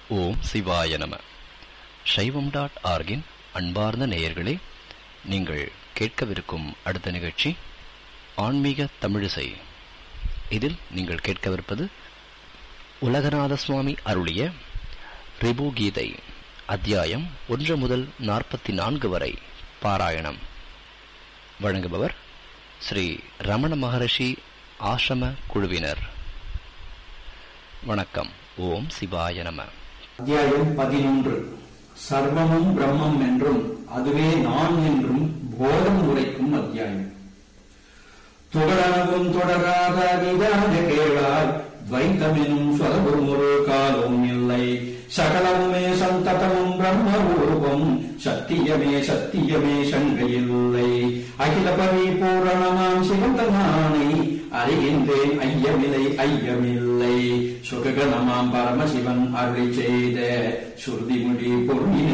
ஓம் சிவாய நம சைவம் டாட் ஆர்கின் அன்பார்ந்த நேயர்களே நீங்கள் கேட்கவிருக்கும் அடுத்த நிகழ்ச்சி ஆன்மீக தமிழிசை இதில் நீங்கள் கேட்கவிருப்பது உலகநாத சுவாமி அருளிய ரிபு கீதை அத்தியாயம் ஒன்று முதல் நாற்பத்தி நான்கு வரை பாராயணம் வழங்குபவர் ஸ்ரீ ரமண மகரிஷி ஆசிரம குழுவினர் வணக்கம் ஓம் சிவாய நம அத்தியாயம் பதினொன்று சர்வமும் பிரம்மம் என்றும் அதுவே நான் என்றும் போதம் உரைக்கும் அத்தியாயம் தொடரவும் தொடராத விதான கேளாய் துவைத்தமெனும் சொலவும் ஒரு காலும் இல்லை சகலமுமே சந்ததமும் பிரம்ம ரூபம் சத்தியமே சத்தியமே சங்கையில்லை அகில பரிபூரணமாம் சிவந்தனானை அறிகின்றேன் ஐயமில்லை ஐயமில்லை சுககணமாம் பரமசிவன் அருளி செய்த சுருதிமுடி பொருளின